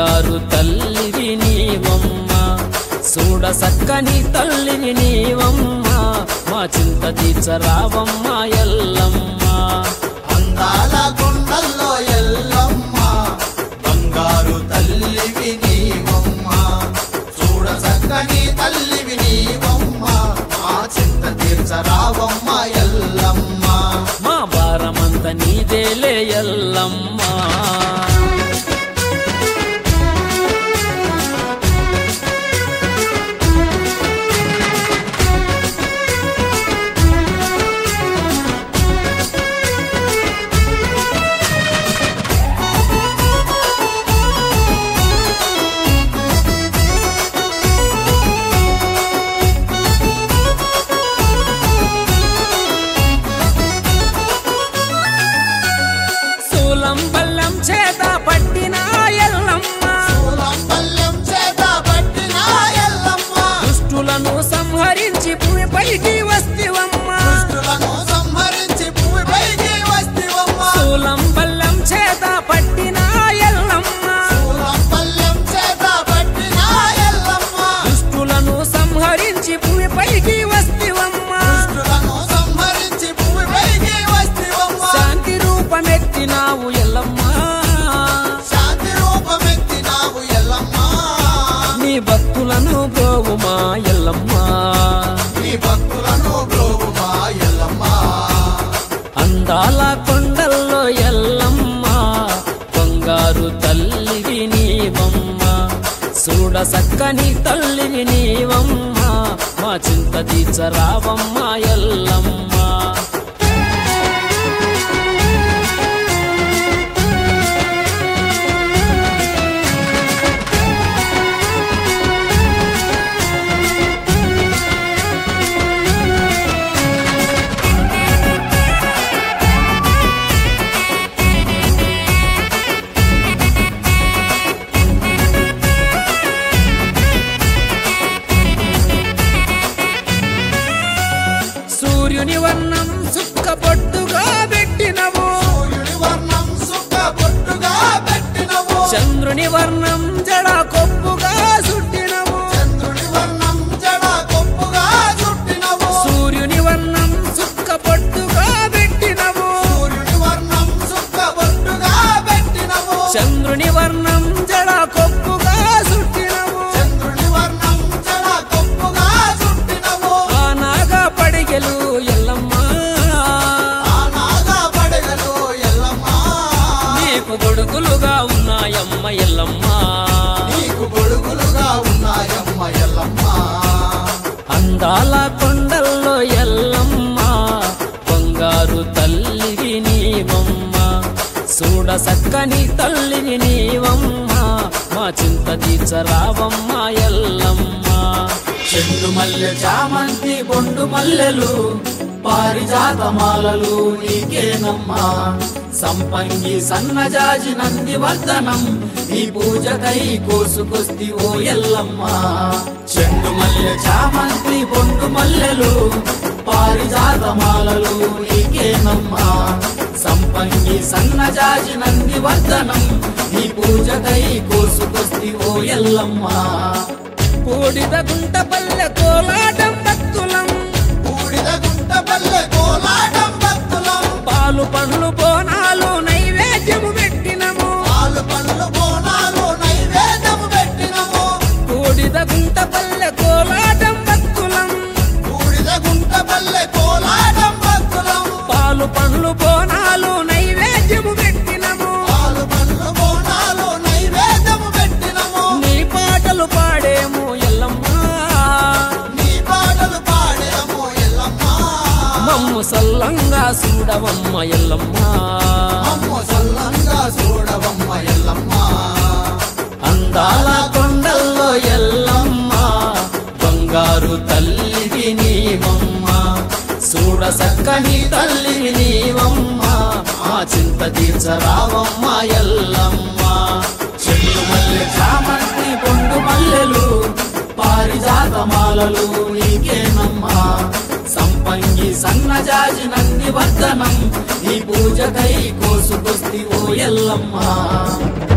బంగారు తల్లివి నీవమ్మ చూడ సక్కని తల్లివి నీవమ్మ మా చింత తీర్చరావమ్మ ఎల్లమ్మ అందాల కొండల్లో ఎల్లమ్మ బంగారు తల్లివి నీవమ్మ చూడ చక్కని తల్లివి నీవమ్మ మా చింత తీర్చరావమ్మ ఎల్లమ్మ మా భారమంత నీదేలే ఎల్లమ్మ శూలం బల్లం చేత పట్టిన ఎల్లమ్మ శూలం పల్లెం చేత పట్టిన ఎల్లమ్మ దుష్టులను సంహరించి భూమిపైకి వస్తివమ్మ దుష్టులను సంహరించి భూమిపైకి వస్తివమ్మ శూలం బల్లం చేత పట్టిన ఎల్లమ్మ శూలం పల్లెం చేత పట్టిన ఎల్లమ్మ దుష్టులను సంహరించి భూమిపైకి వస్తివమ్మ దుష్టులను సంహరించి భూమిపైకి వస్తివమ్మ శాంతి రూపమెత్తినావు ఎల్లమ్మ శాంతి రూపమెత్తినావు ఎల్లమ్మ నీ భక్తులను గోవుమా ఎల్లమ్మ నీ భక్తులను బ్రోవుమా ఎల్లమ్మ అందాల కొండల్లో ఎల్లమ్మ బంగారు తల్లివి నీవమ్మ చూడ సక్కని తల్లివి నీవమ్మ మా చింత తీర్చరావమ్మ ఎల్లమ్మ సూర్యుని వర్ణం సుక్క పొట్టుగా పెట్టినవు సూర్యుడి వర్ణం సుఖ బొట్టుగా పెట్టినవు చంద్రుని వర్ణం జడ కొప్పుగా చుట్టినవు చంద్రుడి వర్ణం జడ కొప్పుగా చుట్టినవు సూర్యుని వర్ణం సుక్క పొట్టుగా పెట్టినవు సూర్యుడి వర్ణం సుఖ బొట్టుగా పెట్టినవు చంద్రుని వర్ణం జడ కొప్పుగా చుట్టినవు చంద్రుడి వర్ణం జడ కొప్పుగా చుట్టినవు ఆ నాగ పడిగెలు ఎల్లమ్మ ఆ నాగా పడగలు ఎల్లమ్మ నీకు గొడుగులుగా ఉన్నాయమ్మ ఎల్లమ్మ నీకు గొడుగులుగా ఉన్నాయమ్మ ఎల్లమ్మ అందాల కొండల్లో ఎల్లమ్మ బంగారు తల్లివి నీవమ్మ చూడ సక్కని తల్లివి నీవమ్మ మా చింత తీర్చరావమ్మ ఎల్లమ్మ చెండు మల్లె చామంతి బొండు మల్లెలు పారిజాతమాలలు నీకేనమ్మా సంపంగి సన్నజాజి నంది వర్ధనం నీ పూజకై కోసుకొస్తి ఓ ఎల్లమ్మ చెండు మల్లె చామంతి బొండు మల్లెలు పారిజాతమాలలు నీకేనమ్మా సంపంగి సన్నజాజి నంది వర్ధనం నీ పూజకై కోసుకొస్తి ఓ ఎల్లమ్మ కోడిద గుంట పల్లె కోలాటం భక్తులం బూడిద గుంట పల్లె కోలాటం భక్తులం పాలు పండ్లు బోనాలు నైవేద్యము పెట్టినము పాలు పండ్లు బోనాలు నైవేద్యము పెట్టినము కోడిద గుంట పల్లె కోలాటం భక్తులం బూడిద గుంట పల్లె కోలాటం భక్తులం పాలు పండ్లు బోనాలు నైవేద్యము పెట్టినము పాలు పండ్లు బోనాలు నైవేద్యము పెట్టినము నీ పాటలు పాడేము ఎల్లమ్మ నీ పాటలు పాడేము ఎల్లమ్మ మమ్ము సల్లంగా చూడవమ్మ ఎల్లమ్మ అమ్మ సల్లంగా చూడవమ్మ ఎల్లమ్మ అందాల కొండల్లో ఎల్లమ్మ బంగారు తల్లివి నీవమ్మ చూడ సక్కని తల్లివి నీవమ్మ ఆ చింత తీర్చరావమ్మ ఎల్లమ్మ చెల్లు మల్లె చామంతి పొండు మల్లెలు పారిజాతమాలలు నీకేనమ్మా సంపంగి సన్నజాజి నంది వర్ధనం నీ పూజకై కోసుకొస్తి ఓ ఎల్లమ్మ